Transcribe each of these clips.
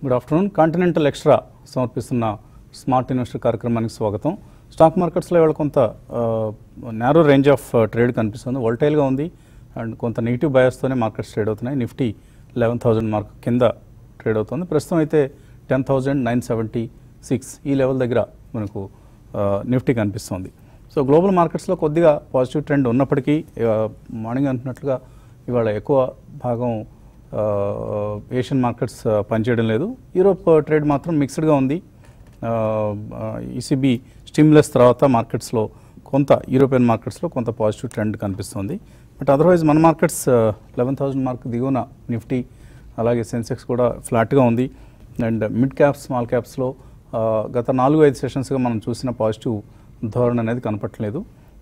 Good afternoon continental extra సమర్పిస్తున్న smart investor కార్యక్రమానికి స్వాగతం స్టాక్ మార్కెట్స్లో ఇవాళ కొంత నేరో రేంజ్ ఆఫ్ ట్రేడ్ కనిపిస్తుంది వోల్టైల్గా ఉంది అండ్ కొంత నెగిటివ్ బయాస్తోనే మార్కెట్స్ ట్రేడ్ అవుతున్నాయి నిఫ్టీ లెవెన్ థౌజండ్ మార్క్ కింద ట్రేడ్ అవుతుంది ప్రస్తుతం అయితే ten thousand nine seventy six ఈ లెవెల్ దగ్గర మనకు నిఫ్టీ కనిపిస్తుంది సో గ్లోబల్ మార్కెట్స్లో కొద్దిగా పాజిటివ్ ట్రెండ్ ఉన్నప్పటికీ ఆ, మార్నింగ్ అంటున్నట్లుగా ఇవాళ ఎక్కువ భాగం ఆ, ఏషియన్ మార్కెట్స్ ఆ, పనిచేయడం లేదు యూరోప్ ట్రేడ్ మాత్రం మిక్స్డ్గా ఉంది ఈసీబీ స్టిమ్యులస్ తర్వాత మార్కెట్స్లో కొంత యూరోపియన్ మార్కెట్స్లో కొంత పాజిటివ్ ట్రెండ్ కనిపిస్తుంది బట్ అదర్వైజ్ మన మార్కెట్స్ లెవెన్ థౌజండ్ మార్క్ దిగువన నిఫ్టీ అలాగే సెన్సెక్స్ కూడా ఫ్లాట్గా ఉంది అండ్ మిడ్ క్యాప్స్ స్మాల్ క్యాప్స్లో ఆ, గత నాలుగు ఐదు సెషన్స్గా మనం చూసిన పాజిటివ్ ధోరణి అనేది కనపట్లేదు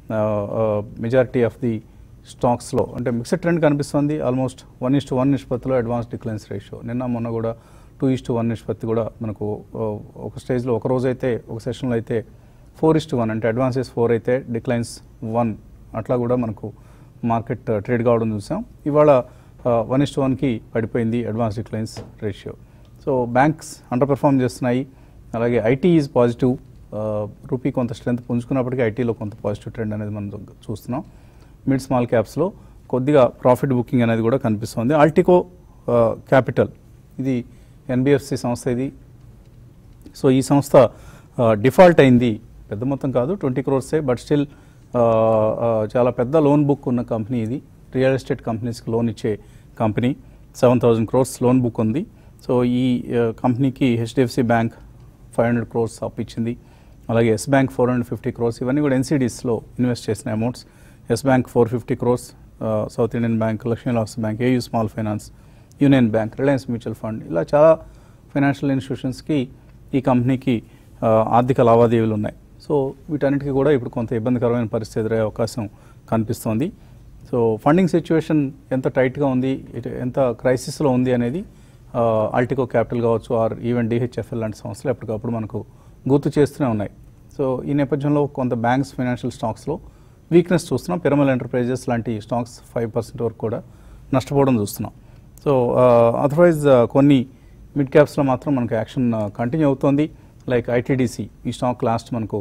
మెజారిటీ ఆఫ్ ది స్టాక్స్లో అంటే మిక్స్డ్ ట్రెండ్ కనిపిస్తుంది almost one is to one నిష్పత్తిలో అడ్వాన్స్ డిక్లైన్స్ రేషియో నిన్న మొన్న కూడా టూ ఇస్ టు వన్ నిష్పత్తి కూడా మనకు ఆ, ఒక స్టేజ్లో ఒక రోజు అయితే ఒక సెషన్లో అయితే ఫోర్ ఇస్ టు వన్ అంటే అడ్వాన్సెస్ ఫోర్ అయితే డిక్లైన్స్ వన్ అట్లా కూడా మనకు మార్కెట్ ట్రేడ్ కావడం చూసాం ఇవాళ వన్ ఇస్ టు వన్కి పడిపోయింది advance declines ratio so banks underperform చేస్తున్నాయి అలాగే ఐటీ ఈజ్ పాజిటివ్ రూపీ కొంత స్ట్రెంత్ పుంజుకున్నప్పటికీ ఐటీలో కొంత పాజిటివ్ ట్రెండ్ అనేది మనం చూస్తున్నాం మిడ్ స్మాల్ క్యాప్స్లో కొద్దిగా ప్రాఫిట్ బుకింగ్ అనేది కూడా కనిపిస్తుంది ఆల్టికో క్యాపిటల్ ఇది ఎన్బిఎఫ్సి సంస్థ ఇది సో ఈ సంస్థ డిఫాల్ట్ అయింది పెద్ద మొత్తం కాదు ట్వంటీ క్రోర్సే బట్ స్టిల్ చాలా పెద్ద లోన్ బుక్ ఉన్న కంపెనీ ఇది రియల్ ఎస్టేట్ కంపెనీస్కి లోన్ ఇచ్చే company seven thousand crores loan book ఉంది సో ఈ కంపెనీకి HDFC Bank five hundred crores up ఇచ్చింది అలాగే Yes Bank four hundred fifty crores ఇవన్నీ కూడా ఎన్సీడీస్లో ఇన్వెస్ట్ చేసిన amounts Yes Bank four fifty crores South Indian Bank Lakshmi లాస్ Bank AU Small Finance Union Bank Reliance Mutual Fund ఇలా చాలా ఫైనాన్షియల్ ఇన్స్టిట్యూషన్స్కి ఈ కంపెనీకి ఆ, ఆర్థిక లావాదేవీలు ఉన్నాయి సో వీటన్నిటికీ కూడా ఇప్పుడు కొంత ఇబ్బందికరమైన పరిస్థితి ఎదురయ్యే అవకాశం కనిపిస్తోంది సో ఫండింగ్ సిచ్యువేషన్ ఎంత టైట్గా ఉంది ఇటు ఎంత క్రైసిస్లో ఉంది అనేది ఆల్టికో క్యాపిటల్ కావచ్చు ఆర్ ఈవెన్ డిహెచ్ఎఫ్ఎల్ లాంటి సంస్థలు ఎప్పటికప్పుడు మనకు గుర్తు చేస్తూనే ఉన్నాయి సో ఈ నేపథ్యంలో కొంత బ్యాంక్స్ ఫైనాన్షియల్ స్టాక్స్లో వీక్నెస్ చూస్తున్నాం పిరమల్ ఎంటర్ప్రైజెస్ లాంటి స్టాక్స్ ఫైవ్ పర్సెంట్ వరకు కూడా నష్టపోవడం చూస్తున్నాం సో అదర్వైజ్ కొన్ని మిడ్ క్యాప్స్లో మాత్రం మనకు యాక్షన్ కంటిన్యూ అవుతోంది లైక్ ఐటీడీసీ ఈ స్టాక్ లాస్ట్ మనకు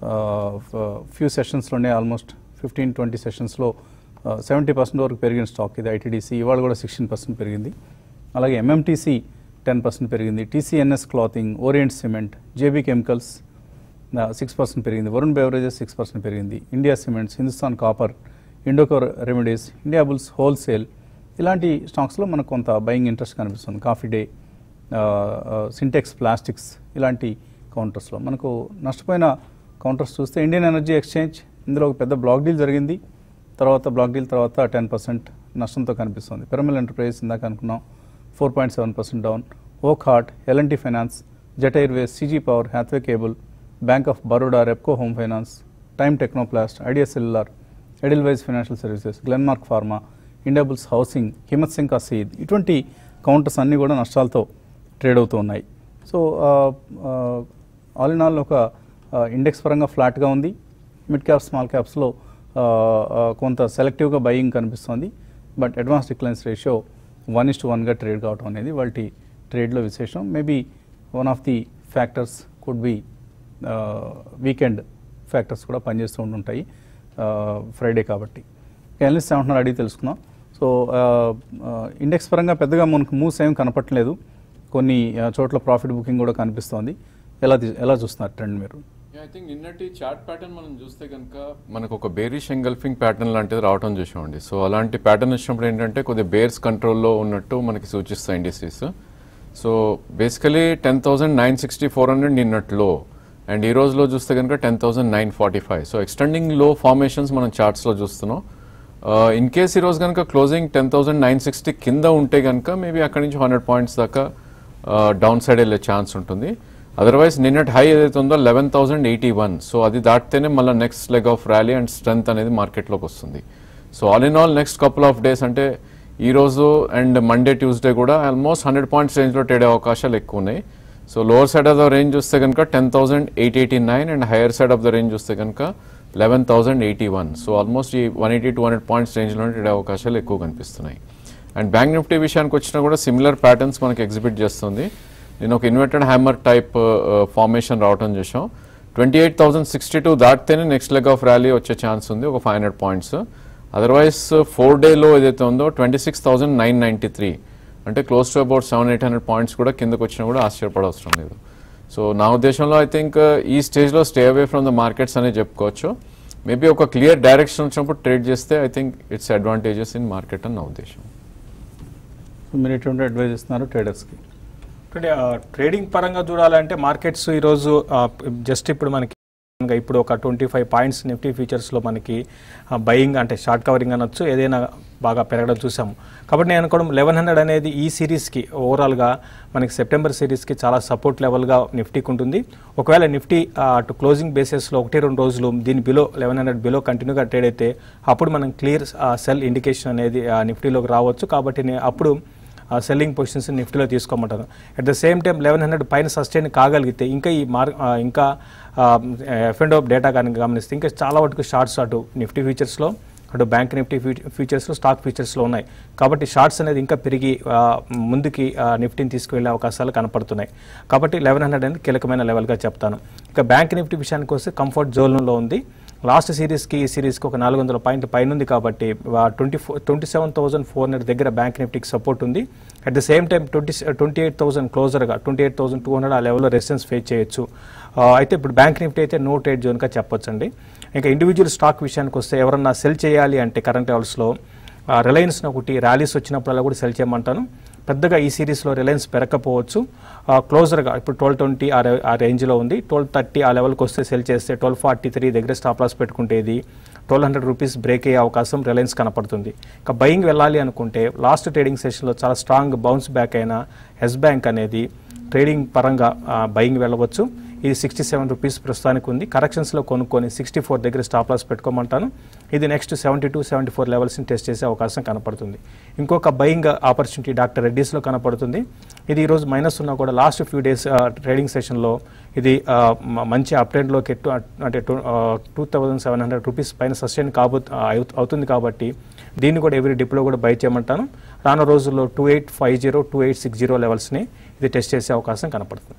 ఫ్యూ సెషన్స్లోనే ఆల్మోస్ట్ ఫిఫ్టీన్ ట్వంటీ సెషన్స్లో సెవెంటీ పర్సెంట్ వరకు పెరిగిన స్టాక్ ఇది ఐటీడీసీ ఇవాళ కూడా సిక్స్టీన్ పర్సెంట్ పెరిగింది అలాగే ఎంఎంటీసీ టెన్ పర్సెంట్ పెరిగింది TCNS clothing Orient Cement JB Chemicals six percent పెరిగింది వరుణ్ బెవరేజెస్ సిక్స్ పర్సెంట్ పెరిగింది India Cements Hindustan Copper Indoco Remedies Indiabulls Wholesale ఇలాంటి స్టాక్స్లో మనకు కొంత బయింగ్ ఇంట్రెస్ట్ కనిపిస్తుంది కాఫీ డే సింటెక్స్ ప్లాస్టిక్స్ ఇలాంటి కౌంటర్స్లో మనకు నష్టపోయిన కౌంటర్స్ చూస్తే ఇండియన్ ఎనర్జీ ఎక్స్చేంజ్ ఇందులో ఒక పెద్ద బ్లాక్ డీల్ జరిగింది తర్వాత బ్లాక్ డీల్ తర్వాత టెన్ పర్సెంట్ నష్టంతో కనిపిస్తుంది పిరమిల్ ఎంటర్ప్రైజ్ ఇందాక అనుకున్నాం four point seven percent down ఓక్ హార్ట్ L&T Finance Jet Airways CG Power Hathway Cable Bank of Baroda Repco Home Finance Time Technoplast Idea Cellular Edelweiss Financial Services Glenmark Pharma Indiabulls Housing Himatsingka Seide ఇటువంటి counters అన్నీ కూడా నష్టాలతో trade అవుతూ ఉన్నాయి so all in all ఒక index పరంగా ఫ్లాట్గా ఉంది మిడ్ క్యాప్ స్మాల్ క్యాప్స్లో కొంత సెలెక్టివ్గా బయింగ్ కనిపిస్తుంది but advance declines ratio one is to వన్గా ట్రేడ్ కావడం అనేది వాటి ట్రేడ్లో విశేషం maybe one of the factors could be weekend factors కూడా పనిచేస్తూ ఉంటుంటాయి ఫ్రైడే కాబట్టి ఎనలిస్ట్ ఏమంటున్నారు అడిగి తెలుసుకుందాం సో ఇండెక్స్ పరంగా పెద్దగా మనకు మూవ్స్ ఏం కనపట్లేదు కొన్ని ఆ, చోట్ల ప్రాఫిట్ బుకింగ్ కూడా కనిపిస్తోంది ఎలా తీ- ఎలా చూస్తున్నారు ట్రెండ్ మీరు ఐ థింక్ నిన్నటి చార్ట్ ప్యాటర్న్ మనం చూస్తే కనుక మనకు ఒక బేరిష్ ఎంగల్ఫింగ్ ప్యాటర్న్ లాంటిది రావటం చూసామండి సో అలాంటి ప్యాటర్న్ వచ్చినప్పుడు ఏంటంటే కొద్దిగా బేర్స్ కంట్రోల్లో ఉన్నట్టు మనకి సూచిస్తాయి indices so basically ten thousand nine sixty four hundred నిన్నట్లో అండ్ ఈ రోజులో చూస్తే కనుక ten thousand nine forty five so extending low formations మనం చార్ట్స్లో చూస్తున్నాం ఇన్ కేస్ ఈ రోజు కనుక closing ten thousand nine sixty కింద ఉంటే కనుక మేబీ అక్కడి నుంచి హండ్రెడ్ పాయింట్స్ దాకా డౌన్ సైడ్ వెళ్ళే ఛాన్స్ ఉంటుంది అదర్వైజ్ నిన్నటి హై ఏదైతే ఉందో eleven thousand eighty one so అది దాటితేనే మళ్ళీ next leg of rally and strength అనేది మార్కెట్లోకి వస్తుంది so all in all next couple of days అంటే ఈ రోజు అండ్ మండే ట్యూస్డే కూడా ఆల్మోస్ట్ హండ్రెడ్ పాయింట్స్ రేంజ్లో ట్రేడ్ అయ్యే అవకాశాలు ఎక్కువ ఉన్నాయి so lower side of the range చూస్తే కనుక ten thousand eight eighty nine and higher side of the range చూస్తే కనుక eleven thousand eighty one so almost ఈ one eighty two hundred points రేంజ్లో ట్రేడ్ అయ్యే అవకాశాలు ఎక్కువ కనిపిస్తున్నాయి అండ్ బ్యాంక్ నిఫ్టీ విషయానికి వచ్చినా కూడా సిమిలర్ ప్యాటర్న్స్ మనకి ఎగ్జిబిట్ చేస్తుంది నేను ఒక ఇన్వర్టెడ్ హ్యామర్ టైప్ ఫార్మేషన్ రావటం చేసాం twenty eight thousand sixty two దాటితేనే నెక్స్ట్ లెగ్ ఆఫ్ ర్యాలీ వచ్చే ఛాన్స్ ఉంది ఒక five hundred points otherwise four డేలో ఏదైతే ఉందో twenty six thousand nine ninety three అంటే close to about seven eight hundred points కూడా కిందకు వచ్చినా కూడా ఆశ్చర్యపడవసరం లేదు సో నా ఉద్దేశంలో ఐ థింక్ ఈ స్టేజ్లో stay away from the markets అనే చెప్పుకోవచ్చు మేబీ ఒక క్లియర్ డైరెక్షన్ వచ్చినప్పుడు ట్రేడ్ చేస్తే I think it's advantages in market అని నా ఉద్దేశం సో మీరు ఎటువంటి అడ్వైజ్ ఇస్తున్నారు ట్రేడర్స్కి అంటే ఆ, ట్రేడింగ్ పరంగా చూడాలంటే మార్కెట్స్ ఈరోజు ఆ, జస్ట్ ఇప్పుడు మనకి ఇంకా ఇప్పుడు ఒక ట్వంటీ ఫైవ్ పాయింట్స్ నిఫ్టీ ఫీచర్స్లో మనకి బయింగ్ అంటే షార్ట్ కవరింగ్ అనొచ్చు ఏదైనా బాగా పెరగడం చూసాము కాబట్టి నేను అనుకోవడం లెవెన్ హండ్రెడ్ అనేది ఈ సిరీస్కి ఓవరాల్గా మనకి సెప్టెంబర్ సిరీస్కి చాలా సపోర్ట్ లెవెల్గా నిఫ్టీకి ఉంటుంది ఒకవేళ నిఫ్టీ ఆ, అటు క్లోజింగ్ బేసిస్లో ఒకటి రెండు రోజులు దీని బిలో లెవెన్ హండ్రెడ్ బిలో కంటిన్యూగా ట్రేడ్ అయితే అప్పుడు మనం క్లియర్ సెల్ ఇండికేషన్ అనేది ఆ, నిఫ్టీలోకి రావచ్చు కాబట్టి నే- అప్పుడు ఆ సెల్లింగ్ పొజిషన్స్ నిఫ్టీలో తీసుకోమంటారు at the same time eleven hundred పైన సస్టైన్ కాగలిగితే ఇంకా ఈ మార్ ఆ, ఇంకా ఎఫ్ అండ్ డేటా కానీ గమనిస్తే ఇంకా చాలా వరకు షార్ట్స్ అటు నిఫ్టీ ఫీచర్స్లో అటు బ్యాంక్ నిఫ్టీ ఫీచర్స్లో స్టాక్ ఫీచర్స్లో ఉన్నాయి కాబట్టి షార్ట్స్ అనేది ఇంకా పెరిగి ఆ, ముందుకి ఆ, నిఫ్టీని తీసుకువెళ్ళే అవకాశాలు కనపడుతున్నాయి కాబట్టి లెవెన్ హండ్రెడ్ అనేది కీలకమైన లెవెల్గా చెప్తాను ఇక బ్యాంక్ నిఫ్టీ విషయానికి వస్తే కంఫర్ట్ జోన్లో ఉంది లాస్ట్ సిరీస్కి ఈ సిరీస్కి ఒక నాలుగు వందల పాయింట్ పైన ఉంది కాబట్టి twenty four twenty seven thousand four hundred దగ్గర బ్యాంక్ నిఫ్టీకి సపోర్ట్ ఉంది at the same time twenty twenty eight thousand క్లోజర్గా twenty eight thousand two hundred ఆ లెవెల్లో రెసిస్టెన్స్ ఫేస్ చేయొచ్చు ఆ, అయితే ఇప్పుడు బ్యాంక్ నిఫ్టీ అయితే నో ట్రేడ్ జోన్గా చెప్పొచ్చండి ఇంకా ఇండివిజువల్ స్టాక్ విషయానికి వస్తే ఎవరన్నా సెల్ చేయాలి అంటే కరెంట్ లెవెల్స్లో రిలయన్స్ని ఒకటి ర్యాలీస్ వచ్చినప్పుడల్లా కూడా సెల్ చేయమంటాను పెద్దగా ఈ సిరీస్లో రిలయన్స్ పెరగకపోవచ్చు ఆ, క్లోజర్గా ఇప్పుడు ట్వెల్వ్ ట్వంటీ ఆ రే- ఆ రేంజ్లో ఉంది ట్వెల్వ్ థర్టీ ఆ లెవెల్కి వస్తే సెల్ చేస్తే ట్వెల్వ్ ఫార్టీ త్రీ దగ్గర స్టాప్ లాస్ పెట్టుకుంటే ఇది ట్వెల్వ్ హండ్రెడ్ రూపీస్ బ్రేక్ అయ్యే అవకాశం రిలయన్స్ కనపడుతుంది ఇక బయింగ్ వెళ్ళాలి అనుకుంటే లాస్ట్ ట్రేడింగ్ సెషన్లో చాలా స్ట్రాంగ్ బౌన్స్ బ్యాక్ అయిన ఎస్ బ్యాంక్ అనేది ట్రేడింగ్ పరంగా బయింగ్ వెళ్ళవచ్చు ఇది సిక్స్టీ సెవెన్ రూపీస్ ప్రస్తుతానికి ఉంది కరెక్షన్స్లో కొనుక్కొని సిక్స్టీ ఫోర్ దగ్గర స్టాప్ లాస్ పెట్టుకోమంటాను ఇది next seventy two seventy four లెవెల్స్ని టెస్ట్ చేసే అవకాశం కనపడుతుంది ఇంకొక బయింగ్ ఆపర్చునిటీ డాక్టర్ రెడ్డీస్లో కనపడుతుంది ఇది ఈరోజు మైనస్ ఉన్నా కూడా లాస్ట్ ఫ్యూ డేస్ ట్రేడింగ్ సెషన్లో ఇది ఆ, మ- మంచి అప్ ట్రెండ్లోకి ఎట్టు అంటే two thousand seven hundred rupees పైన సస్టైన్ కాబో ఆ, అవు- అవుతుంది కాబట్టి దీన్ని కూడా ఎవరి డిప్లో కూడా బై చేయమంటాను రానున్న రోజుల్లో two eight five zero two eight six zero లెవెల్స్ని ఇది టెస్ట్ చేసే అవకాశం కనపడుతుంది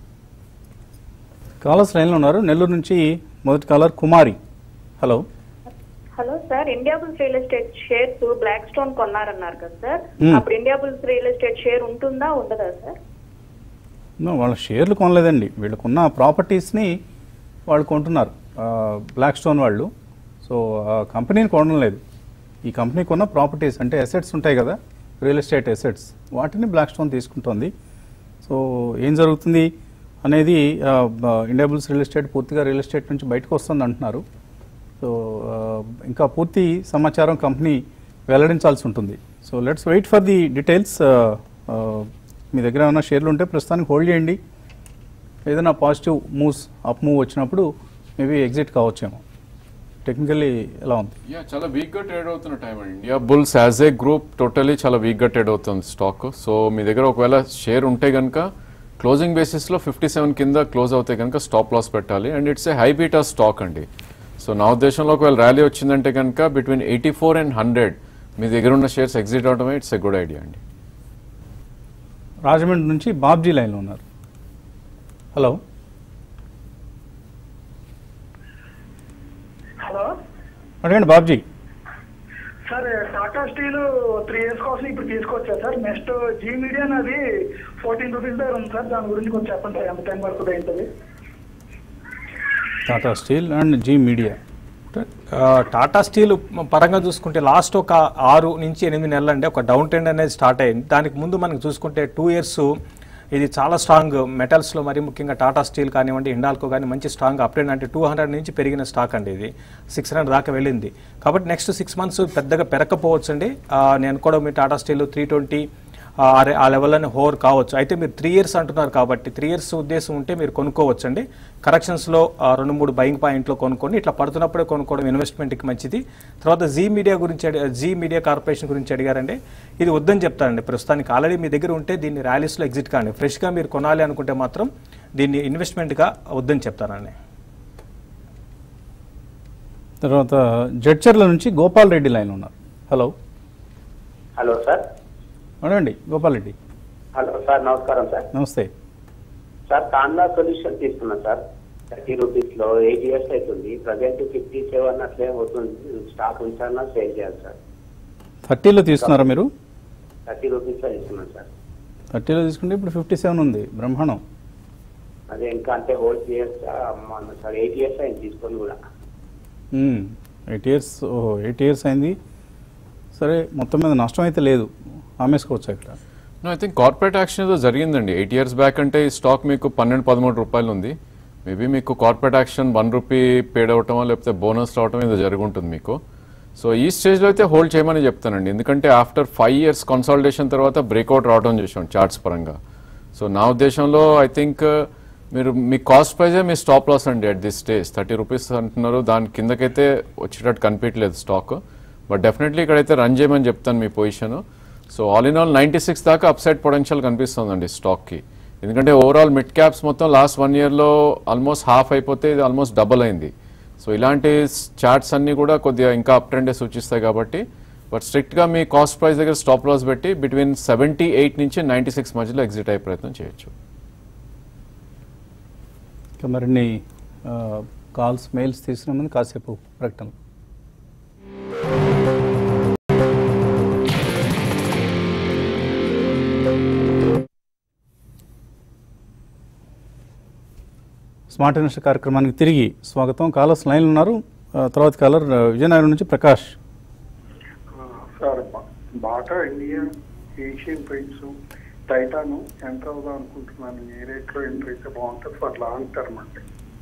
కాలర్స్ లైన్లో ఉన్నారు నెల్లూరు నుంచి మొదటి caller Kumari hello hello sir Indiabulls real estate shares Blackstone కొన్నారన్నారు కదా సార్ Hmm. అప్పుడు ఇండియాబుల్స్ రియల్ ఎస్టేట్ షేర్ ఉంటుందా ఉండదా సార్ No, వాళ్ళ షేర్లు కొనలేదండి వీళ్ళకున్న ప్రాపర్టీస్ని వాళ్ళు కొంటున్నారు బ్లాక్ స్టోన్ వాళ్ళు సో ఆ కంపెనీని కొనడం లేదు ఈ కంపెనీకి ఉన్న ప్రాపర్టీస్ అంటే అసెట్స్ ఉంటాయి కదా రియల్ ఎస్టేట్ అసెట్స్ వాటిని బ్లాక్ స్టోన్ తీసుకుంటోంది సో ఏం జరుగుతుంది అనేది ఇండియాబుల్స్ రియల్ ఎస్టేట్ పూర్తిగా రియల్ ఎస్టేట్ నుంచి బయటకు వస్తుంది అంటున్నారు సో ఆ, ఇంకా పూర్తి సమాచారం కంపెనీ వెల్లడించాల్సి ఉంటుంది so let's wait for the details మీ దగ్గర ఏమైనా షేర్లు ఉంటే ప్రస్తుతానికి హోల్డ్ చేయండి ఏదైనా పాజిటివ్ మూవ్స్ అప్ మూవ్ వచ్చినప్పుడు మేబీ ఎగ్జిట్ కావచ్చేమో టెక్నికల్లీ ఎలా ఉంది యా చాలా వీక్ గా ట్రేడ్ అవుతున్న టైం అండి Indiabulls as a group totally చాలా వీక్ గా ట్రేడ్ అవుతుంది స్టాక్ సో మీ దగ్గర ఒకవేళ షేర్ ఉంటే కనుక క్లోజింగ్ బేసిస్ లో ఫిఫ్టీ సెవెన్ కింద క్లోజ్ అవుతే కనుక స్టాప్ లాస్ పెట్టాలి and it's a high beta stock అండి సో నా ఉద్దేశంలో ఒకవేళ ర్యాలీ వచ్చిందంటే కనుక between eighty four and hundred మీ దగ్గర ఉన్న షేర్స్ ఎగ్జిట్ అవడమే ఇట్స్ ఎ గుడ్ ఐడియా అండి రాజమండ్రి నుంచి బాబ్జీ లైన్లో ఉన్నారు హలో హలో అడగండి Babji sir Tata Steel three years కోసం ఇప్పుడు తీసుకొచ్చా సార్ నెక్స్ట్ జీ మీడియా అది ఫోర్టీన్ రూపీస్ దగ్గర ఉంది సార్ దాని గురించి కొంచెం చెప్పండి సార్ ఎంత టైం పడుతుంది ఏంటది Tata Steel and Zee Media ఆ, టాటా స్టీల్ పరంగా చూసుకుంటే లాస్ట్ ఒక ఆరు నుంచి ఎనిమిది నెలలు అంటే ఒక డౌన్ ట్రెండ్ అనేది స్టార్ట్ అయింది దానికి ముందు మనకు చూసుకుంటే టూ ఇయర్స్ ఇది చాలా స్ట్రాంగ్ మెటల్స్లో మరి ముఖ్యంగా టాటా స్టీల్ కానివ్వండి హిండాల్కో కానీ మంచి స్ట్రాంగ్ అప్ ట్రెండ్ అంటే టూ హండ్రెడ్ నుంచి పెరిగిన స్టాక్ అండి ఇది సిక్స్ హండ్రెడ్ దాకా వెళ్ళింది కాబట్టి నెక్స్ట్ సిక్స్ మంత్స్ పెద్దగా పెరగకపోవచ్చు అండి నేను కూడా మీ టాటా స్టీల్ త్రీ ట్వంటీ ఆ రే- ఆ లెవెల్లోనే హోర్ కావచ్చు అయితే మీరు త్రీ ఇయర్స్ అంటున్నారు కాబట్టి త్రీ ఇయర్స్ ఉద్దేశం ఉంటే మీరు కొనుక్కోవచ్చు అండి కరెక్షన్స్లో ఆ, రెండు మూడు బయింగ్ పాయింట్లో కొనుక్కోండి ఇట్లా పడుతున్నప్పుడే కొనుక్కోవడం ఇన్వెస్ట్మెంట్కి మంచిది తర్వాత జీ మీడియా గురించి అడి- జీ మీడియా కార్పొరేషన్ గురించి అడిగారండి ఇది వద్దని చెప్తానండి ప్రస్తుతానికి ఆల్రెడీ మీ దగ్గర ఉంటే దీన్ని ర్యాలీస్లో ఎగ్జిట్ కాండి ఫ్రెష్గా మీరు కొనాలి అనుకుంటే మాత్రం దీన్ని ఇన్వెస్ట్మెంట్గా వద్దని చెప్తానండి తర్వాత జడ్చర్ల నుంచి గోపాల్ రెడ్డి లైన్ ఉన్నారు హలో హలో సార్ అడగండి గోపాల్ రెడ్డి హలో సార్ నమస్కారం సార్ నమస్తే సార్ కాన్లా సొల్యూషన్ తీసుకున్నా సార్ థర్టీ రూపీస్ లో ఎయిట్ ఇయర్స్ అవుతుంది ప్రజెంట్ ఫిఫ్టీ సెవెన్ అట్లే అవుతుంది స్టాక్ ఉంచాలన్నా సేల్ చేయాలి సార్ థర్టీలో తీసుకున్నారా మీరు థర్టీ రూపీస్ లో ఇస్తున్నాను సార్ థర్టీలో తీసుకుంటే ఇప్పుడు ఫిఫ్టీ సెవెన్ ఉంది బ్రహ్మాండం అదే ఇంకా అంటే హోల్డ్ చేయొచ్చా అమ్మ సార్ ఎయిట్ ఇయర్స్ అయింది తీసుకొని కూడా ఎయిట్ ఇయర్స్ ఓహో ఎయిట్ ఇయర్స్ అయింది సరే మొత్తం మీద నష్టం అయితే లేదు ఆమెసుకోవచ్చు ఇక్కడ ఐ థింక్ కార్పొరేట్ యాక్షన్ ఏదో జరిగిందండి ఎయిట్ ఇయర్స్ బ్యాక్ అంటే ఈ స్టాక్ మీకు పన్నెండు పదమూడు రూపాయలు ఉంది మేబీ మీకు corporate action one rupee paid అవటం లేకపోతే బోనస్ రావటం ఏదో జరుగుంటుంది మీకు సో ఈ స్టేజ్లో అయితే హోల్డ్ చేయమని చెప్తానండి ఎందుకంటే ఆఫ్టర్ ఫైవ్ ఇయర్స్ కన్సాలిడేషన్ తర్వాత బ్రేక్అవుట్ రావడం చూసాం చార్ట్స్ పరంగా సో నా ఉద్దేశంలో ఐ థింక్ మీరు మీ కాస్ట్ ప్రైజే మీ స్టాప్ లాస్ అండి at this stage thirty rupees అంటున్నారు దాని కిందకైతే వచ్చేటట్టు కనిపించలేదు స్టాక్ బట్ డెఫినెట్లీ ఇక్కడైతే రన్ చేయమని చెప్తాను మీ position so all in all ninety six దాకా అప్సైడ్ పొటెన్షియల్ కనిపిస్తుందండి స్టాక్కి ఎందుకంటే ఓవరాల్ మిడ్ క్యాప్స్ మొత్తం లాస్ట్ వన్ ఇయర్లో ఆల్మోస్ట్ హాఫ్ అయిపోతే ఇది ఆల్మోస్ట్ డబుల్ అయింది సో ఇలాంటి చార్ట్స్ అన్నీ కూడా కొద్దిగా ఇంకా అప్ ట్రెండే సూచిస్తాయి కాబట్టి బట్ స్ట్రిక్ట్గా మీ కాస్ట్ ప్రైస్ దగ్గర స్టాప్ లాస్ పెట్టి బిట్వీన్ సెవెంటీ ఎయిట్ నుంచి నైంటీ సిక్స్ మధ్యలో ఎగ్జిట్ అయ్యే ప్రయత్నం చేయొచ్చు ఇంకా మరిన్ని కాల్స్ మెయిల్స్ తీసుకునే ముందు కాసేపు ప్రకటన స్మార్ట్ ఇన్వెస్ట్ కార్యక్రమానికి తిరిగి స్వాగతం కాలర్స్ లైన్లు ఉన్నారు ఆ, తర్వాత కాలర్ ఆ, విజయనగరం నుంచి ప్రకాష్ సార్ బా- Bata India Asian Paints Titan enter అవుదాం అనుకుంటున్నాను ఏ రేట్లో ఎంటర్ అయితే బాగుంటుంది ఫర్ లాంగ్ టర్మ్ అంటే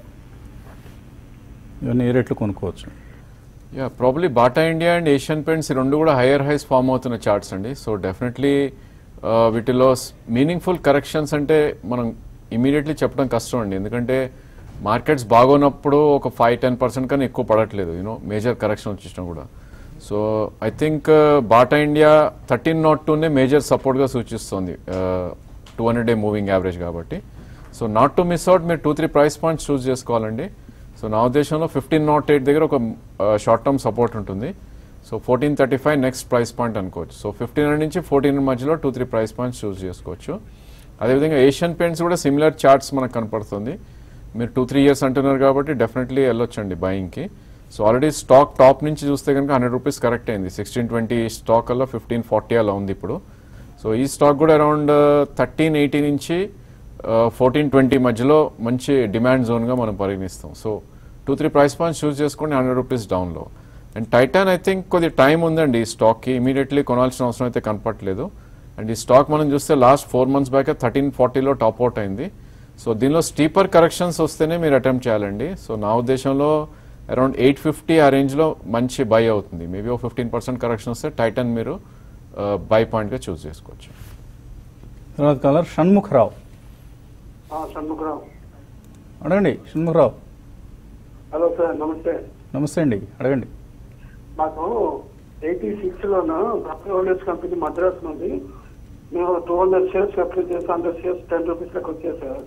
ఇవన్నీ ఏ రేట్లు కొనుక్కోవచ్చు yeah probably Bata India and Asian Paints ఈ రెండు కూడా హైయర్ హైస్ ఫామ్ అవుతున్న చార్ట్స్ అండి సో డెఫినెట్లీ వీటిలో మీనింగ్ఫుల్ కరెక్షన్స్ అంటే మనం ఇమీడియట్లీ చెప్పడం కష్టం అండి ఎందుకంటే మార్కెట్స్ బాగున్నప్పుడు ఒక ఫైవ్ టెన్ పర్సెంట్ కన్నా ఎక్కువ పడట్లేదు యూనో మేజర్ కరెక్షన్ వచ్చేసినా కూడా so I think Bata India thirteen nought టూనే మేజర్ సపోర్ట్గా సూచిస్తుంది two hundred day moving average కాబట్టి so not to miss out మీరు two three price points choose చేసుకోవాలండి సో నా ఉద్దేశంలో ఫిఫ్టీన్ నాట్ ఎయిట్ దగ్గర ఒక షార్ట్ టర్మ్ సపోర్ట్ ఉంటుంది so fourteen thirty five next price point అనుకోవచ్చు సో ఫిఫ్టీన్ హండ్రెడ్ నుంచి ఫోర్టీన్ మధ్యలో two three price points choose చేసుకోవచ్చు అదేవిధంగా ఏషియన్ పెయింట్స్ కూడా సిమిలర్ చార్ట్స్ మనకు కనపడుతుంది మీరు టూ త్రీ ఇయర్స్ అంటున్నారు కాబట్టి డెఫినెట్లీ వెళ్ళొచ్చండి బయింగ్కి సో ఆల్రెడీ స్టాక్ టాప్ నుంచి చూస్తే కనుక హండ్రెడ్ రూపీస్ కరెక్ట్ అయింది సిక్స్టీన్ ట్వంటీ స్టాక్ అలా ఫిఫ్టీన్ ఫార్టీ అలా ఉంది ఇప్పుడు సో ఈ స్టాక్ కూడా అరౌండ్ థర్టీన్ ఎయిటీ నుంచి ఫోర్టీన్ ట్వంటీ మధ్యలో మంచి డిమాండ్ జోన్గా మనం పరిగణిస్తాం so two three price points choose చేసుకోండి హండ్రెడ్ రూపీస్ డౌన్లో అండ్ టైటాన్ ఐ థింక్ కొద్ది టైం ఉందండి ఈ స్టాక్కి ఇమీడియట్లీ కొనాల్సిన అవసరం అయితే కనపట్లేదు అండ్ ఈ స్టాక్ మనం చూస్తే last four months back thirteen ఫార్టీలో టాప్ అవుట్ అయింది సో దీనిలో స్టీపర్ కరెక్షన్స్ వస్తేనే మీరు అటెంప్ట్ చేయాలండి సో నా ఉద్దేశంలో అరౌండ్ ఎయిట్ ఫిఫ్టీ ఆ రేంజ్లో మంచి బై అవుతుంది మేబీ ఒక ఫిఫ్టీన్ పర్సెంట్ కరెక్షన్ వస్తే టైటన్ మీరు బై పాయింట్గా చూస్ చేసుకోవచ్చు తర్వాత కాలర్ షణ్ముఖరావు షణ్ముఖరావు అడగండి షణ్ముఖరావు హలో సార్ నమస్తే నమస్తే అండి అడగండి మాకు ఎయిటీ సిక్స్ లోను హోల్డర్స్ కంపెనీ మద్రాస్ నుండి మేము టూ హండ్రెడ్ షేర్స్ అప్లై చేసి హండ్రెడ్ షేర్స్ టెన్ రూపీస్ లెక్క వచ్చాయి సార్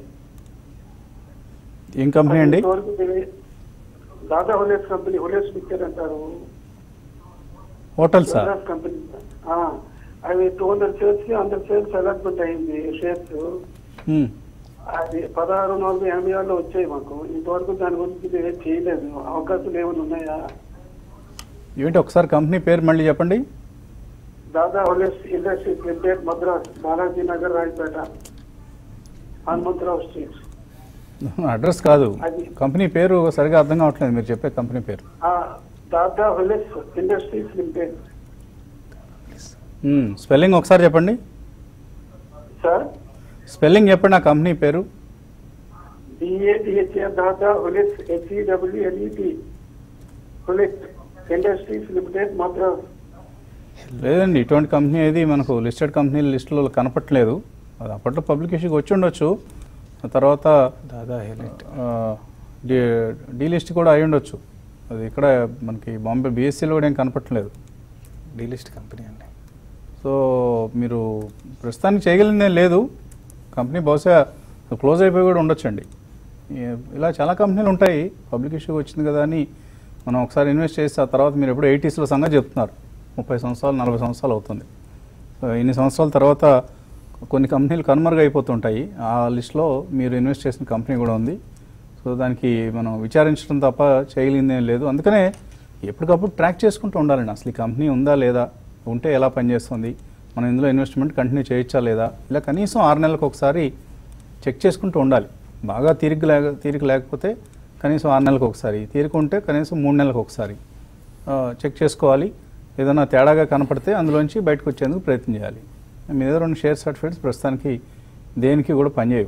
ఏం కంపెనీ అండి ఇంతవరకు ఇది Dada holders company holders picture అంటారు హోటల్సా మద్రాస్ కంపెనీ ఆ, అవి టూ హండ్రెడ్ షేర్స్ కి హండ్రెడ్ షేర్స్ అలాట్మెంట్ అయింది షేర్స్ హ్మ్. అది పదహారు నాలుగు ఎనభై ఆరులో వచ్చాయి మాకు ఇంతవరకు దాని గురించి మేము ఏం చేయలేదు అవకాశాలు ఏమైనా ఉన్నాయా ఏంటి ఒకసారి కంపెనీ పేరు మళ్ళీ చెప్పండి దాదా హోలెస్ industries limited Madras Balaji Nagar Royapettah Hanumantharao street address కాదు అది- కంపెనీ పేరు సరిగా అర్థం కావట్లేదు మీరు చెప్పే కంపెనీ పేరు ఆ, దాదా హోలెస్ ఇండస్ట్రీస్ లిమిటెడ్ హ్మ్. స్పెల్లింగ్ ఒకసారి చెప్పండి సార్ స్పెల్లింగ్ చెప్పండి ఆ కంపెనీ పేరు డిఏడిహెచ్ఏ దాదా హోలెస్ హెచ్ఈడబ్ల్యూఎల్ఈటి హోలెస్ ఇండస్ట్రీస్ లిమిటెడ్ మద్రాస్ లేదండి ఇటువంటి కంపెనీ ఏది మనకు లిస్టెడ్ కంపెనీల లిస్టులో కనపట్లేదు అది అప్పట్లో పబ్లిక్ ఇష్యూకి వచ్చి ఉండొచ్చు ఆ తర్వాత దాదా హైలైట్ ఆ, డీ డీ లిస్ట్ కూడా అయి ఉండొచ్చు అది ఇక్కడ మనకి బాంబే బీఎస్సీలో కూడా ఏం కనపట్లేదు డీలిస్ట్ కంపెనీ అండి సో మీరు ప్రస్తుతానికి చేయగలిగిందే లేదు కంపెనీ బహుశా క్లోజ్ అయిపోయి కూడా ఉండొచ్చండి ఈ- ఇలా చాలా కంపెనీలు ఉంటాయి పబ్లిక్ ఇష్యూ వచ్చింది కదా అని మనం ఒకసారి ఇన్వెస్ట్ చేసి ఆ తర్వాత మీరు ఎప్పుడు ఎయిటీస్లో సంగతి చెప్తున్నారు ముప్పై సంవత్సరాలు నలభై సంవత్సరాలు అవుతుంది సో ఇన్ని సంవత్సరాల తర్వాత కొన్ని కంపెనీలు కనుమరుగు అయిపోతుంటాయి ఆ లిస్ట్లో మీరు ఇన్వెస్ట్ చేసిన కంపెనీ కూడా ఉంది సో దానికి మనం విచారించడం తప్ప చేయలేదేం లేదు అందుకనే ఎప్పటికప్పుడు ట్రాక్ చేసుకుంటూ ఉండాలండి అసలు ఈ కంపెనీ ఉందా లేదా ఉంటే ఎలా పనిచేస్తుంది మనం ఇందులో ఇన్వెస్ట్మెంట్ కంటిన్యూ చేయొచ్చా లేదా ఇలా కనీసం ఆరు నెలలకు ఒకసారి చెక్ చేసుకుంటూ ఉండాలి బాగా తీరిక లేక తీరిక లేకపోతే కనీసం ఆరు నెలలకు ఒకసారి తీరిక ఉంటే కనీసం మూడు నెలలకు ఒకసారి ఆ, చెక్ చేసుకోవాలి ఏదైనా తేడాగా కనపడితే అందులోంచి బయటకు వచ్చేందుకు ప్రయత్నం చేయాలి మీ దగ్గర ఉన్న షేర్ సర్టిఫికేట్స్ ప్రస్తుతానికి దేనికి కూడా పనిచేయవు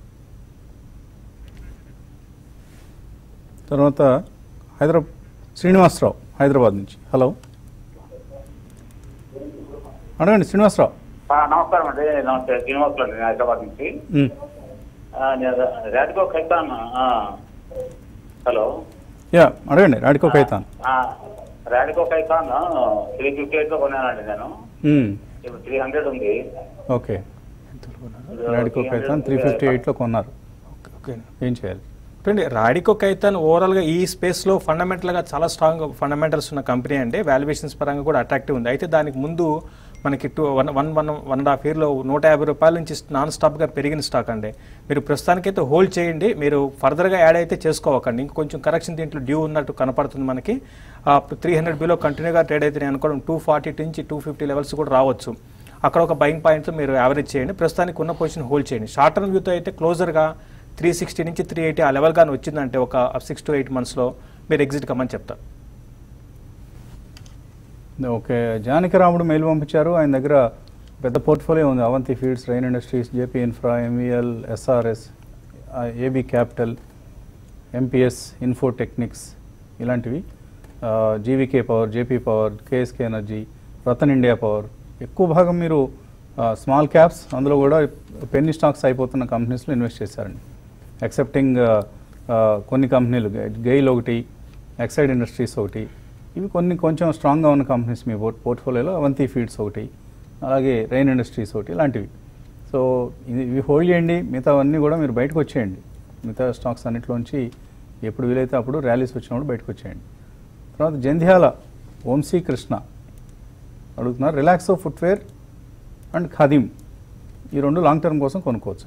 తర్వాత హైదరాబాద్ శ్రీనివాసరావు హైదరాబాద్ నుంచి హలో అడగండి శ్రీనివాసరావు ఆ, నమస్కారం అండి నమస్తే శ్రీనివాసులు అండి హైదరాబాద్ నుంచి మ్, ఆ, నేను రాధికో ఖైతాన్ ఆ, హలో యా అడగండి రాడికో కైతాన్ ఆ, Radico Khaitan three fifty eight లో కొన్నానండి నేను మ్, ఇప్పుడు త్రీ హండ్రెడ్ ఉంది okay Radico Khaitan three fifty ఎయిట్లో కొన్నారు ఓకే ఏం చేయాలి చూడండి రాడికో కైతాన్ ఓవరాల్గా ఈ స్పేస్లో ఫండమెంటల్గా చాలా స్ట్రాంగ్ ఫండమెంటల్స్ ఉన్న కంపెనీ అండి వాల్యుయేషన్స్ పరంగా కూడా అట్రాక్టివ్ ఉంది అయితే దానికి ముందు మనకి two one one one one and half ఇయర్లో నూట యాభై రూపాయల నుంచి నాన్ స్టాప్గా పెరిగిన స్టాక్ అండి మీరు ప్రస్తుతానికైతే హోల్డ్ చేయండి మీరు ఫర్దర్గా యాడ్ అయితే చేసుకోవకండి ఇంకొంచెం కరెక్షన్ దీంట్లో డ్యూ ఉన్నట్టు కనపడుతుంది మనకి త్రీ హండ్రెడ్ బిలో కంటిన్యూగా ట్రేడ్ అయితే నేను అనుకోవడం టూ ఫార్టీ నుంచి టూ ఫిఫ్టీ లెవెల్స్ కూడా రావచ్చు అక్కడ ఒక బయింగ్ పాయింట్తో మీరు యావరేజ్ చేయండి ప్రస్తుతానికి ఉన్న పొజిషన్ హోల్డ్ చేయండి షార్ట్ టర్మ్ వ్యూతో అయితే క్లోజర్గా త్రీ సిక్స్టీ నుంచి త్రీ ఎయిటీ ఆ లెవెల్ కానీ వచ్చిందంటే ఒక సిక్స్ టు ఎయిట్ మంత్స్లో మీరు ఎగ్జిట్ కమ్మని చెప్తారు ఓకే జానకి రాముడు మెయిల్ పంపించారు ఆయన దగ్గర పెద్ద పోర్ట్ఫోలియో ఉంది Avanti feeds Rain industries JP infra MVL SRS AB capital MPS info technics ఇలాంటివి GVK power JP power KSK energy Ratan India power ఎక్కువ భాగం మీరు స్మాల్ క్యాప్స్ అందులో కూడా పెన్ని స్టాక్స్ అయిపోతున్న కంపెనీస్లో ఇన్వెస్ట్ చేశారండి ఎక్సెప్టింగ్ కొన్ని కంపెనీలు గెయిల్ ఒకటి ఎక్సైడ్ ఇండస్ట్రీస్ ఒకటి ఇవి కొన్ని కొంచెం స్ట్రాంగ్గా ఉన్న కంపెనీస్ మీ పోర్ట్ పోర్ట్ఫోలియోలో అవంతి ఫీడ్స్ ఒకటి అలాగే రైన్ ఇండస్ట్రీస్ ఒకటి ఇలాంటివి సో ఇది ఇవి హోల్డ్ చేయండి మిగతావన్నీ కూడా మీరు బయటకు వచ్చేయండి మిగతా స్టాక్స్ అన్నిటిలోంచి ఎప్పుడు వీలైతే అప్పుడు ర్యాలీస్ వచ్చినప్పుడు బయటకు వచ్చేయండి తర్వాత జంధ్యాల వంశీ కృష్ణ అడుగుతున్నారు రిలాక్సో ఫుట్వేర్ అండ్ ఖాదీమ్ ఈ రెండు లాంగ్ టర్మ్ కోసం కొనుక్కోవచ్చా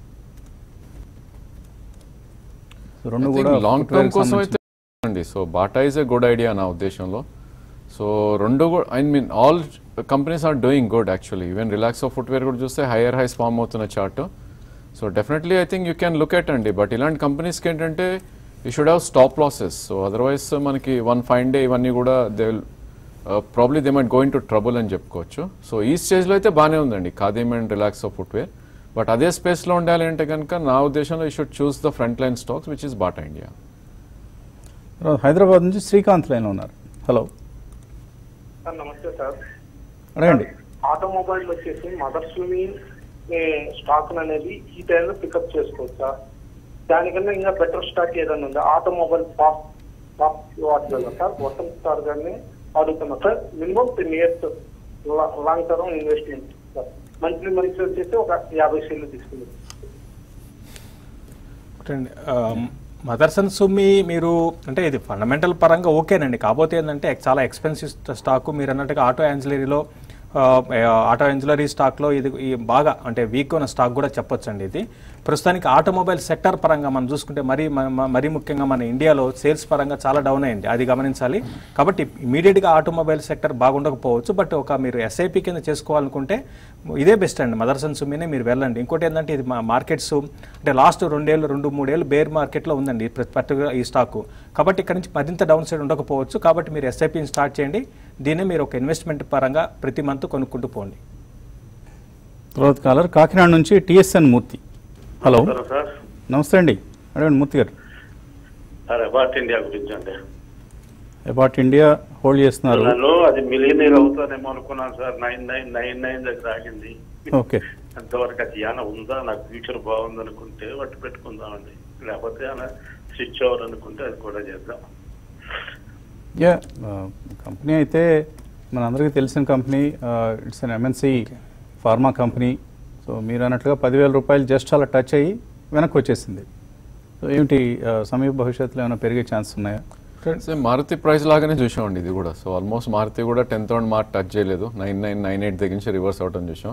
సో రెండు కూడా లాంగ్ footwear టర్మ్ కి కోసం సంబంధించి- అయితే అండి so Bata is a good idea నా ఉద్దేశంలో సో రెండు కూడా I mean all companies are doing good actually even Relaxo of footwear కూడా చూస్తే హైయర్ హైస్ ఫామ్ అవుతున్న chart so definitely I think you can look at అండి బట్ ఇలాంటి కంపెనీస్కి ఏంటంటే you should have stop losses so otherwise మనకి one five day ఇవన్నీ కూడా they will probably they might going to trouble అని చెప్పుకోవచ్చు సో ఈ స్టేజ్లో అయితే బాగానే ఉందండి Khadim and Relaxo of footwear but అదే స్పేస్లో ఉండాలి అంటే కనుక నా ఉద్దేశంలో you should choose the front line stocks which is Bata India తర్వాత హైదరాబాద్ నుంచి శ్రీకాంత్ లైన్ ఉన్నారు హలో సార్ నమస్తే సార్ అడగండి ఆటోమొబైల్ వచ్చేసి మదర్స్ని స్టాక్ అనేది ఈ టైంలో పికప్ చేసుకోవచ్చు సార్ దానికన్నా ఇంకా బెటర్ స్టాక్ ఏదైనా ఉందా ఆటోమొబైల్ పాప్ పాప్ వాటిలో సార్ వసంత్ సార్ గారిని అడుగుతున్నా sir minimum ten years long term investment sir monthly monthly వచ్చేసి ఒక యాభై షేర్లు తీసుకుంది చూడండి మదర్సన్ సుమ్మి మీరు అంటే ఇది ఫండమెంటల్ పరంగా ఓకేనండి కాకపోతే ఏంటంటే చాలా ఎక్స్పెన్సివ్ స్టాక్ మీరు అన్నట్టుగా ఆటో యాన్సిలరీలో ఆటో యాన్సిలరీ స్టాక్లో ఇది ఈ బాగా అంటే వీక్ ఉన్న స్టాక్ కూడా చెప్పొచ్చండి ఇది ప్రస్తుతానికి ఆటోమొబైల్ సెక్టర్ పరంగా మనం చూసుకుంటే మరీ మ- మ- మరీ ముఖ్యంగా మన ఇండియాలో సేల్స్ పరంగా చాలా డౌన్ అయింది అది గమనించాలి కాబట్టి ఇమీడియట్గా ఆటోమొబైల్ సెక్టర్ బాగుండకపోవచ్చు బట్ ఒక మీరు ఎస్ఐపి కింద చేసుకోవాలనుకుంటే ఇదే బెస్ట్ అండి మదర్సన్ సుమ్మినే మీరు వెళ్ళండి ఇంకోటి ఏంటంటే ఇది మా మార్కెట్స్ అంటే లాస్ట్ రెండేళ్ళు రెండు మూడేళ్ళు బేర్ మార్కెట్లో ఉందండి పర్టికులర్ ఈ స్టాక్ కాబట్టి ఇక్కడ నుంచి మరింత డౌన్ సైడ్ ఉండకపోవచ్చు కాబట్టి మీరు ఎస్ఐపిని స్టార్ట్ చేయండి దీన్ని మీరు ఒక ఇన్వెస్ట్మెంట్ పరంగా ప్రతి మంత్ కొనుక్కుంటూ పోండి తర్వాత కాలర్ కాకినాడ నుంచి టిఎస్ఎన్ మూర్తి హలో సార్ నమస్తే అండి అడగండి మూర్తి గారు సార్ అబార్ట్ ఇండియా గురించి అండి అబార్ట్ ఇండియా హోల్డ్ చేస్తున్నారు నన్ను అది మిలియనీర్ అవుతానేమో అనుకున్నాను sir nine nine nine nine దగ్గర ఆగింది ఓకే అంతవరకు అది ఏమైనా ఉందా నాకు ఫ్యూచర్ బాగుంది అనుకుంటే వట్టి పెట్టుకుందామండి లేకపోతే అలా స్విచ్ ఓవర్ అనుకుంటే అది కూడా చేద్దాం యా కంపెనీ అయితే మనందరికీ తెలిసిన company it's an MNC pharma company so మీరు అన్నట్లుగా పదివేల రూపాయలు జస్ట్ అలా టచ్ అయ్యి వెనక్కి వచ్చేసింది సో ఏమిటి ఆ, సమీప భవిష్యత్తులో ఏమైనా పెరిగే ఛాన్స్ ఉన్నాయా సేమ్ మారుతి ప్రైస్ లాగానే చూసామండి ఇది కూడా సో ఆల్మోస్ట్ మారుతి కూడా టెన్ థౌసండ్ మార్క్ టచ్ చేయలేదు నైన్ నైన్ నైన్ ఎయిట్ దగ్గర నుంచి రివర్స్ అవటం చూసాం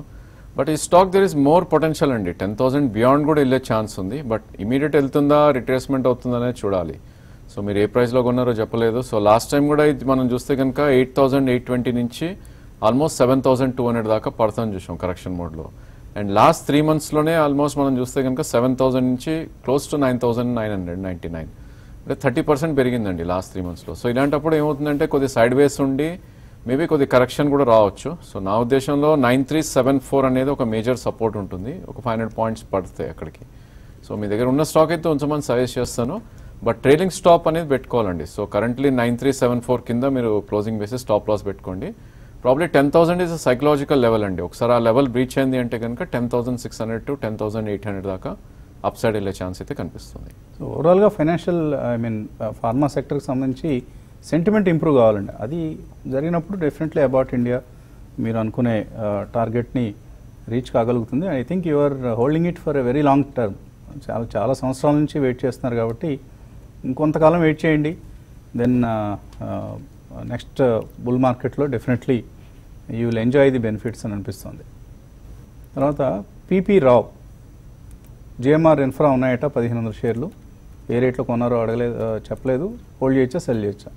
బట్ ఈ stock there is more potential అండి టెన్ థౌసండ్ బియాండ్ కూడా వెళ్ళే ఛాన్స్ ఉంది బట్ ఇమీడియట్ వెళ్తుందా రిట్రేస్మెంట్ అవుతుందా అనేది చూడాలి సో మీరు ఏ ప్రైస్లో కొన్నారో చెప్పలేదు సో లాస్ట్ టైం కూడా ఇది మనం చూస్తే కనుక ఎయిట్ థౌసండ్ ఎయిట్ ట్వంటీ నుంచి almost seven thousand two hundred దాకా పడతాను చూసాం కరెక్షన్ మోడ్లో అండ్ లాస్ట్ త్రీ మంత్స్లోనే ఆల్మోస్ట్ మనం చూస్తే కనుక సెవెన్ థౌసండ్ నుంచి close to nine thousand nine hundred ninety nine అంటే థర్టీ పర్సెంట్ పెరిగిందండి లాస్ట్ త్రీ మంత్స్లో సో ఇలాంటప్పుడు ఏమవుతుందంటే కొద్ది సైడ్ వేస్ ఉండి మేబీ కొద్ది కరెక్షన్ కూడా రావచ్చు సో నా ఉద్దేశంలో నైన్ త్రీ సెవెన్ ఫోర్ అనేది ఒక మేజర్ సపోర్ట్ ఉంటుంది ఒక ఫైవ్ హండ్రెడ్ పాయింట్స్ పడతాయి అక్కడికి సో మీ దగ్గర ఉన్న స్టాక్ అయితే ఉంచమని సజెస్ట్ చేస్తాను బట్ ట్రైలింగ్ స్టాప్ అనేది పెట్టుకోవాలండి so currently nine three seven four కింద మీరు క్లోజింగ్ వేసి స్టాప్ లాస్ పెట్టుకోండి probably ten thousand is psychological level అండి ఒకసారి ఆ లెవెల్ బ్రీచ్ అయింది అంటే కనుక ten thousand six hundred to ten thousand eight hundred దాకా అప్ సైడ్ వెళ్ళే ఛాన్స్ అయితే కనిపిస్తుంది సో ఓవరాల్గా ఫైనాన్షియల్ ఐ మీన్ ఫార్మా సెక్టర్కి సంబంధించి సెంటిమెంట్ ఇంప్రూవ్ కావాలండి అది జరిగినప్పుడు డెఫినెట్లీ అబౌట్ ఇండియా మీరు అనుకునే టార్గెట్ని రీచ్ కాగలుగుతుంది I think you are holding it for a very long term చాలా చాలా సంవత్సరాల నుంచి వెయిట్ చేస్తున్నారు కాబట్టి ఇంకొంతకాలం వెయిట్ చేయండి దెన్ నెక్స్ట్ బుల్ మార్కెట్లో definitely you will enjoy the benefits అని అనిపిస్తుంది తర్వాత పీపీ రావ్ జిఎంఆర్ ఇన్ఫ్రా ఉన్నాయట పదిహేను వందల షేర్లు ఏ రేట్లో కొన్నారో అడగలేదు ఆ, చెప్పలేదు హోల్డ్ చేయొచ్చా సెల్ చేయొచ్చా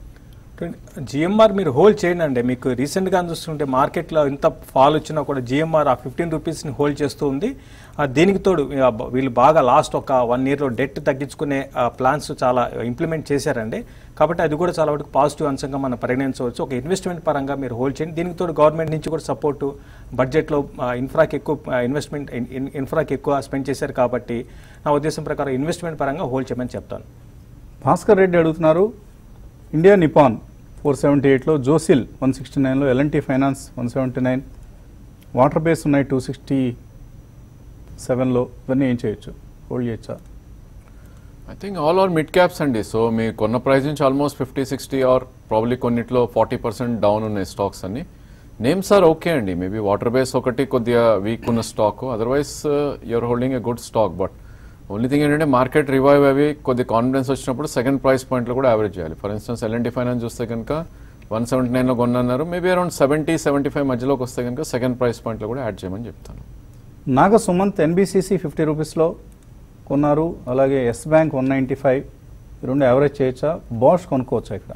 జిఎంఆర్ మీరు హోల్డ్ చేయండి అండి మీకు రీసెంట్గా చూస్తుంటే మార్కెట్లో ఇంత ఫాల్ వచ్చినా కూడా జిఎంఆర్ ఆ ఫిఫ్టీన్ రూపీస్ని హోల్డ్ చేస్తూ ఉంది ఆ దీనికి తోడు ఆ బ- వీళ్ళు బాగా లాస్ట్ ఒక వన్ ఇయర్లో డెట్ తగ్గించుకునే ప్లాన్స్ చాలా ఇంప్లిమెంట్ చేశారండి కాబట్టి అది కూడా చాలా వరకు పాజిటివ్ అంశంగా మనం పరిగణించవచ్చు ఒక ఇన్వెస్ట్మెంట్ పరంగా మీరు హోల్డ్ చేయండి దీనికి తోడు గవర్నమెంట్ నుంచి కూడా సపోర్టు బడ్జెట్లో ఇన్ఫ్రాకి ఎక్కువ ఇన్వెస్ట్మెంట్ ఇన్ఫ్రాకి ఎక్కువ స్పెండ్ చేశారు కాబట్టి నా ఉద్దేశం ప్రకారం ఇన్వెస్ట్మెంట్ పరంగా హోల్డ్ చేయమని చెప్తాను భాస్కర్ రెడ్డి అడుగుతున్నారు ఇండియా నిపాన్ ఫోర్ సెవెంటీ ఎయిట్లో జోసిల్ వన్ సిక్స్టీ నైన్లో L and T finance one seventy nine water base ఉన్నాయి టూ సిక్స్టీ సెవెన్లో ఇవన్నీ ఏం చేయొచ్చు హోల్డ్ చేయొచ్చా I think all are mid caps అండి సో మీ కొన్న ప్రైస్ నుంచి almost fifty sixty or probably కొన్నిట్లో ఫార్టీ పర్సెంట్ డౌన్ ఉన్నాయి స్టాక్స్ అన్ని నేమ్స్ ఆర్ ఓకే అండి మేబీ వాటర్ బేస్ ఒకటి కొద్దిగా వీక్ ఉన్న stock otherwise you are holding a good stock but only thing ఏంటంటే మార్కెట్ రివైవ్ అవి కొద్ది కాన్ఫిడెన్స్ వచ్చినప్పుడు సెకండ్ ప్రైస్ పాయింట్లో కూడా యావరేజ్ చేయాలి ఫర్ ఇన్స్టెన్స్ ఎల్ఎన్టీ ఫైనాన్స్ చూస్తే కనుక వన్ సెవెంటీ నైన్లో కొన్నారు maybe around seventy seventy five మధ్యలోకి వస్తే కనుక సెకండ్ ప్రైస్ పాయింట్లో కూడా యాడ్ చేయమని చెప్తాను నాగ సుమంత్ ఎన్బిసిసి ఫిఫ్టీ రూపీస్లో కొన్నారు అలాగే Yes bank one ninety five రెండు యావరేజ్ చేయొచ్చా బాష్ కొనుక్కోవచ్చా ఇక్కడ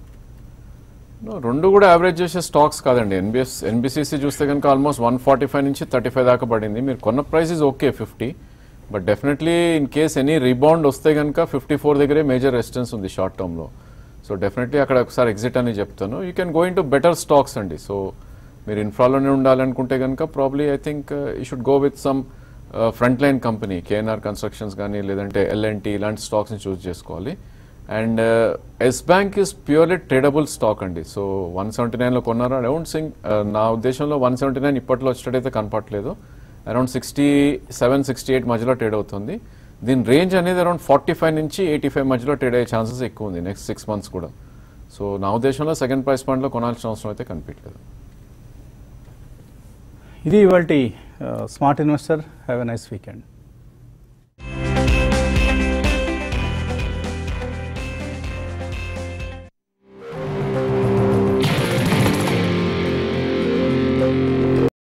No, రెండు కూడా యావరేజ్ చేసే స్టాక్స్ కాదండి ఎన్బిఎస్ ఎన్బిసిసి చూస్తే కనుక ఆల్మోస్ట్ వన్ ఫార్టీ ఫైవ్ నుంచి థర్టీ ఫైవ్ దాకా పడింది మీరు కొన్న price is okay fifty but definitely in case any rebound వస్తే కనుక ఫిఫ్టీ ఫోర్ దగ్గరే మేజర్ రెసిస్టెన్స్ ఉంది షార్ట్ టర్మ్లో సో డెఫినెట్లీ అక్కడ ఒకసారి ఎగ్జిట్ అని చెప్తాను you can go in to better stocks అండి సో మీరు ఇన్ఫ్రాలోనే ఉండాలనుకుంటే కనుక probably I think you should go with some front line company KNR constructions కానీ లేదంటే ఎల్ఎన్టీ ఇలాంటి స్టాక్స్ని చూస్ చేసుకోవాలి and Yes bank is purely tradable stock అండి సో వన్ సెవెంటీ నైన్లో కొన్నారు అరౌండ్ సింగ్ నా ఉద్దేశంలో వన్ సెవెంటీ నైన్ ఇప్పట్లో వచ్చేటైతే కనపట్లేదు around sixty seven sixty eight మధ్యలో ట్రేడ్ అవుతుంది దీని రేంజ్ అనేది అరౌండ్ ఫార్టీ ఫైవ్ నుంచి ఎయిటీ ఫైవ్ మధ్యలో ట్రేడ్ అయ్యే ఛాన్సెస్ ఎక్కువ ఉంది నెక్స్ట్ సిక్స్ మంత్స్ కూడా సో నా ఉద్దేశంలో సెకండ్ ప్రైస్ పాయింట్లో కొనాల్సిన అవసరం అయితే కనిపించలేదు ఇది ఇవాళ smart investor have a nice weekend